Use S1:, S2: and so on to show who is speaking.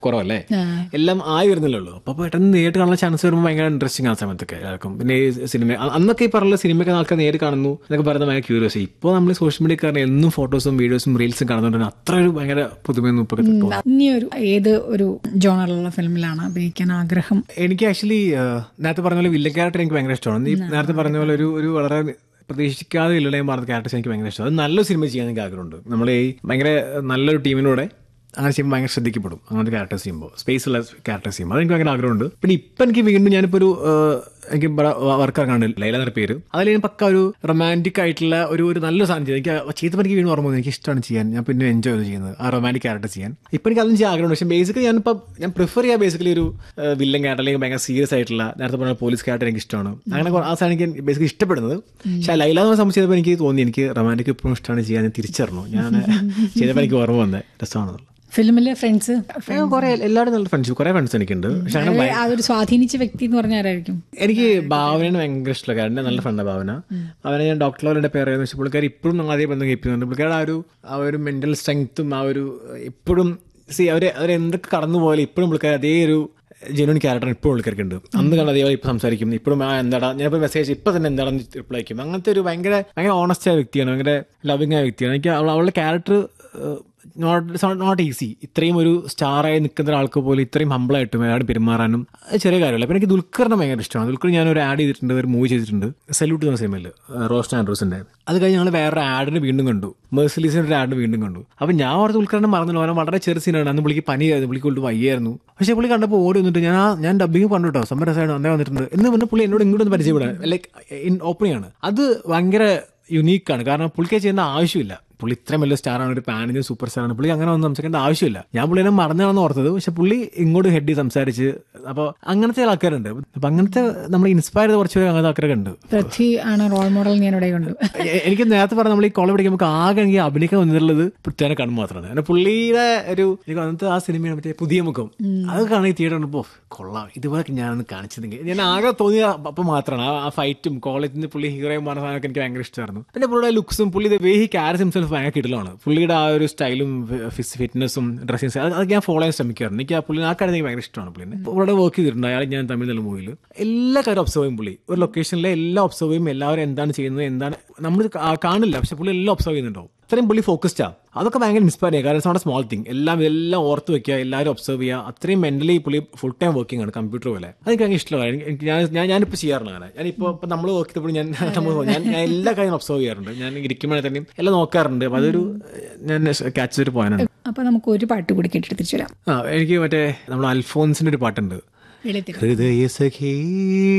S1: കുറവല്ലേ എല്ലാം ആയി വരുന്നില്ലേ ഉള്ളൂ അപ്പൊ പെട്ടെന്ന് നേരിട്ട് കാണാൻ ചാൻസ് വരുമ്പോൾ ഭയങ്കര ഇൻട്രസ്റ്റിംഗ് ആ സമയത്തൊക്കെ എല്ലാവർക്കും പിന്നെ ഈ സിനിമ അ- അന്നൊക്കെ ഈ പറഞ്ഞ സിനിമയൊക്കെ ആൾക്കാർ നേരിട്ട് കാണുന്നു എന്നൊക്കെ പറയുന്നത് ഭയങ്കര ക്യൂരിയസ് ഇപ്പോൾ നമ്മൾ സോഷ്യൽ മീഡിയ കാരണം എന്നും ഫോട്ടോസും വീഡിയോസും റീൽസും കാണുന്നുണ്ട് അത്ര ഒരു ഭയങ്കര പുതുമയൊന്നും ഇപ്പൊ തോന്നുന്നു
S2: ഇനി ഒരു ഏത് ഒരു ജോണറിലുള്ള ഫിലിമിലാണ് അഭിനയിക്കാൻ ആഗ്രഹം
S1: എനിക്ക് ആക്ച്വലി നേരത്തെ പറഞ്ഞ പോലെ വില്ലൻ ക്യാരക്ടർ എനിക്ക് ഭയങ്കര ഇഷ്ടമാണ് നീ നേരത്തെ പറഞ്ഞ പോലെ ഒരു ഒരു വളരെ പ്രതീക്ഷിക്കാതെ ഇല്ലടയും പറഞ്ഞ ക്യാരക്ടേഴ്സ് എനിക്ക് ഭയങ്കര ഇഷ്ടമാണ് അത് നല്ലൊരു സിനിമ ചെയ്യാൻ എനിക്ക് ആഗ്രഹമുണ്ട് നമ്മൾ ഈ ഭയങ്കര നല്ലൊരു ടീമിനൂടെ അങ്ങനെ ചെയ്യുമ്പോൾ ഭയങ്കര ശ്രദ്ധിക്കപ്പെടും അങ്ങനത്തെ ക്യാരക്ടേഴ്സ് ചെയ്യുമ്പോൾ സ്പേസുള്ള ക്യാരക്ടേഴ്സ് ചെയ്യുമ്പോൾ അതെനിക്ക് ഭയങ്കര ആഗ്രഹമുണ്ട് പിന്നെ ഇപ്പം എനിക്ക് വീണ്ടും ഞാനിപ്പോൾ ഒരു ഏഹ്, എനിക്ക് വർക്ക് ഇറങ്ങാണ്ട് ലൈല എന്ന പേര് അതിൽ ഞാൻ പക്ക ഒരു റൊമാൻറ്റിക് ആയിട്ടുള്ള ഒരു ഒരു നല്ല സാധനം ചെയ്തു എനിക്ക് ചെയ്തപ്പോൾ എനിക്ക് വീണ്ടും ഓർമ്മ വന്നു. എനിക്ക് ഇഷ്ടമാണ് ചെയ്യാൻ ഞാൻ പിന്നെ എൻജോയ് ചെയ്ത് ചെയ്യുന്നത് ആ റൊമാൻറ്റിക് ക്യാരക്ടർ ചെയ്യാൻ ഇപ്പം എനിക്ക് അതും ചെയ്യാൻ ആഗ്രഹമുണ്ട് പക്ഷേ ബേസിക്കലി ഞാനിപ്പോൾ ഞാൻ പ്രിഫർ ചെയ്യാൻ ബേസിക്കലി ഒരു വില്ലൻ ക്യാരക്ടർ അല്ലെങ്കിൽ ഭയങ്കര സീരിയസ് ആയിട്ടുള്ള നേരത്തെ പറഞ്ഞ പോലീസ് ക്യാരക്ടർ എനിക്ക് ഇഷ്ടമാണ് അങ്ങനെ കുറെ- ആ സാധനം എനിക്ക് ബേസിക്കലി ഇഷ്ടപ്പെടുന്നത് പക്ഷേ ലൈല എന്ന് സംബന്ധിച്ച് ചെയ്തപ്പോൾ എനിക്ക് തോന്നി എനിക്ക് റൊമാൻറ്റിക് ഇപ്പോഴും ഇഷ്ടമാണ് ചെയ്യാൻ ഞാൻ തിരിച്ചറിഞ്ഞു ഞാൻ ചെയ്തപ്പോൾ എനിക്ക് ഓർമ്മ വന്നത് രസമാണെന്നുള്ളത്
S2: ഫിലിമിലെ ഫ്രണ്ട്സ്
S1: കുറെ എല്ലാവരും നല്ല ഫ്രണ്ട്സ് കുറെ ഫ്രണ്ട്സ് എനിക്കുണ്ട് പക്ഷെ അങ്ങനെ
S2: ആ ഒരു സ്വാധീനിച്ച വ്യക്തി എന്ന് പറഞ്ഞാൽ ആരായിരിക്കും
S1: എനിക്ക് ഭാവനയാണ് ഭയങ്കര ഇഷ്ടമുള്ള കാര്യം എൻ്റെ നല്ല ഫ്രണ്ടാണ് ഭാവന അവനെ ഞാൻ ഡോക്ടർ ലെവലിൻ്റെ പേര് വെച്ചാൽ പുള്ളിക്കാർ ഇപ്പോഴും നമ്മൾ അതേ ബന്ധം കീപ്പ് ചെയ്യുന്നുണ്ട് പുള്ളിക്കാരുടെ ആ ഒരു ആ ഒരു മെന്റൽ സ്ട്രെങ്ത്തും ആ ഒരു ഇപ്പോഴും സി അവർ അവർ എന്തൊക്കെ കടന്നു പോയാലും ഇപ്പോഴും പുള്ളിക്കാർ അതേ ഒരു ജെനുവൻ ക്യാരക്ടർ ഇപ്പോൾ പുള്ളിക്കാർക്കുണ്ട് അന്ന് കണ്ട അതേപോലെ ഇപ്പം സംസാരിക്കും ഇപ്പോഴും ആ എന്താടാ ഞാനിപ്പോൾ മെസ്സേജ് ഇപ്പം തന്നെ എന്താണെന്ന് റിപ്ലൈ അയക്കും അങ്ങനത്തെ ഒരു ഭയങ്കര ഭയങ്കര ഓണസ്റ്റ് ആയ വ്യക്തിയാണ് ഭയങ്കര ലവിങ് ആയ വ്യക്തിയാണ് എനിക്ക് അവൾ അവളുടെ ക്യാരക്ടർ നോട്ട് നോട്ട് ഈസി ഇത്രയും ഒരു സ്റ്റാറായി നിൽക്കുന്ന ഒരാൾക്ക് പോലും ഇത്രയും ഹമ്പിളായിട്ടും അയാൾ പെരുമാറാനും അത് ചെറിയ കാര്യമല്ല അപ്പം എനിക്ക് ദുൽഖറിനെ ഭയങ്കര ഇഷ്ടമാണ് ദുൽഖർ ഞാൻ ഒരു ആഡ് ചെയ്തിട്ടുണ്ട് ഒരു മൂവി ചെയ്തിട്ടുണ്ട് സല്യൂട്ട് എന്ന സിനിമയിൽ റോസ്റ്റ് ആൻഡ്രൂസിന്റെ അത് കഴിഞ്ഞ് ഞങ്ങൾ വേറെ ആഡിന് വീണ്ടും കണ്ടു മേഴ്സലീസിന്റെ ഒരു ആഡിന് വീണ്ടും കണ്ടു അപ്പം ഞാൻ ഓർത്ത് ദുൽഖറിനെ മറന്നില്ല അവനെ വളരെ ചെറിയ സീനാണ് അന്ന് പുള്ളിക്ക് പനിയായിരുന്നു പുള്ളിക്ക് കൊണ്ട് വയ്യായിരുന്നു പക്ഷേ പുള്ളി കണ്ടപ്പോൾ ഓടി വന്നിട്ട് ഞാൻ ആ- ഞാൻ ഡബിങ് പറഞ്ഞു കേട്ടോ സംഭവ രസമായിട്ട് അന്നേ വന്നിട്ടുണ്ട് എന്ന് പറഞ്ഞ പുള്ളി എന്നോട് ഇങ്ങോട്ട് ഒന്ന് പരിചയപ്പെടാൻ ലൈക്ക് ഇൻ ഓപ്പണിംഗ് ആണ് അത് ഭയങ്കര യുണീക്കാണ് കാരണം പുള്ളിക്ക് ചെയ്യേണ്ട ആവശ്യമില്ല പുള്ളി ഇത്രയും വലിയ സ്റ്റാറാണ് ഒരു പാനിന് സൂപ്പർ സ്റ്റാറാണ് പുള്ളി അങ്ങനെ ഒന്നും സംസാരിക്കേണ്ട ആവശ്യമില്ല ഞാൻ പുള്ളിനെ മറന്നാണെന്ന് ഓർത്തത് പക്ഷെ പുള്ളി ഇങ്ങോട്ട് ഹെഡ് ചെയ്ത് സംസാരിച്ച് അപ്പോൾ അങ്ങനത്തെ ആൾക്കാരുണ്ട് അപ്പൊ അങ്ങനത്തെ നമ്മൾ ഇൻസ്പയർ ചെയ്ത കുറച്ച് പേര് അങ്ങനത്തെ ആൾക്കാരൊക്കെ ഉണ്ട്
S2: പൃഥ്വി ആണ് റോൾ മോഡൽ ഞാൻ ഇവിടെ കണ്ടു
S1: എ- എനിക്ക് നേരത്തെ പറഞ്ഞ നമ്മൾ ഈ കോളേജ് പഠിക്കുമ്പോൾ ആകെ എനിക്ക് അഭിനയിക്കാൻ വന്നിട്ടുള്ളത് പൃഥ്വിനെ കണ്ണു മാത്രമാണ് കാരണം പുള്ളിയുടെ ഒരു എനിക്ക് അന്നത്തെ ആ സിനിമയാണ് മറ്റേ പുതിയ മുഖം അത് കാണി തിയേറ്റർ കണ്ടപ്പോൾ കൊള്ളാം ഇതുപോലെ ഞാനൊന്ന് കാണിച്ചതെങ്കിൽ ഞാൻ ആകെ തോന്നിയ അപ്പം മാത്രമാണ് ആ- ആ ഫൈറ്റും കോളേജിൽ നിന്ന് പുള്ളി ഹീറോയും പറഞ്ഞ സാധനമൊക്കെ എനിക്ക് ഭയങ്കര ഇഷ്ടമായിരുന്നു പിന്നെ പുള്ളിയുടെ ലുക്സും പുള്ളി വേ ഹി ക്യാരസ് ഹിംസെൽഫ് ഭയങ്കര കിടലാണ് പുള്ളിയുടെ ആ ഒരു സ്റ്റൈലും ഫിറ്റ്നസും ഡ്രസ്സിങ് അത് അതൊക്കെ ഞാൻ ഫോളോ ചെയ്യാൻ ശ്രമിക്കാറുണ്ട് എനിക്ക് ആ പുള്ളി ആ കാര്യം എനിക്ക് ഭയങ്കര ഇഷ്ടമാണ് പുള്ളിനെ പുള്ളിയുടെ വർക്ക് ചെയ്തിട്ടുണ്ട് അയാൾ ഞാൻ തമിഴ് നല്ല മൂവിയിൽ എല്ലാ കാര്യം ഒബ്സർവ് ചെയ്യും പുള്ളി ഒരു ലൊക്കേഷനിലെ എല്ലാം ഒബ്സർവ് ചെയ്യും എല്ലാവരും എന്താണ് ചെയ്യുന്നത് എന്താണ് നമ്മൾ കാ- കാണില്ല പക്ഷെ പുള്ളി എല്ലാം ഒബ്സർവ് ചെയ്യുന്നുണ്ടാവും അത്രയും പുള്ളി ഫോക്കസ്ഡ് ആണ് അതൊക്കെ ഭയങ്കര ഇൻസ്പയർ ചെയ്യുക കാരണം ഇറ്റ്സ് സ്മോൾ തിങ് എല്ലാം എല്ലാം ഓർത്ത് വെക്കുക എല്ലാവരും ഒബ്സർവ് ചെയ്യുക അത്രയും മെന്റലി പുള്ളി ഫുൾ ടൈം വർക്കിംഗ് ആണ് കമ്പ്യൂട്ടർ പോലെ അതെനിക്ക് ഭയങ്കര ഇഷ്ടമാണ് എനിക്ക് എനിക്ക് ഞാൻ ഞാൻ ഞാനിപ്പോൾ ചെയ്യാറുണ്ട് അങ്ങനെ ഞാനിപ്പോൾ ഇപ്പം നമ്മൾ വർക്ക് ചെയ്തപ്പോൾ ഞാൻ നമ്മൾ ഞാൻ ഞാൻ എല്ലാ കാര്യം ഒബ്സർവ് ചെയ്യാറുണ്ട് ഞാൻ ഇരിക്കുമ്പോഴേ തന്നെയും എല്ലാം നോക്കാറുണ്ട് അപ്പം അതൊരു ഞാൻ ക്യാച്ച് ചെയ്തൊരു പോയിന്റ്
S2: അപ്പൊ നമുക്ക് ഒരു പാട്ട് കൂടി കേട്ടിട്ട് തിരിച്ചു വരാം
S1: ആ എനിക്ക് മറ്റേ നമ്മൾ അൽഫോൻസിന്റെ ഒരു പാട്ടുണ്ട്
S2: വെളുത്തിരി
S1: ഹൃദയ സഖീ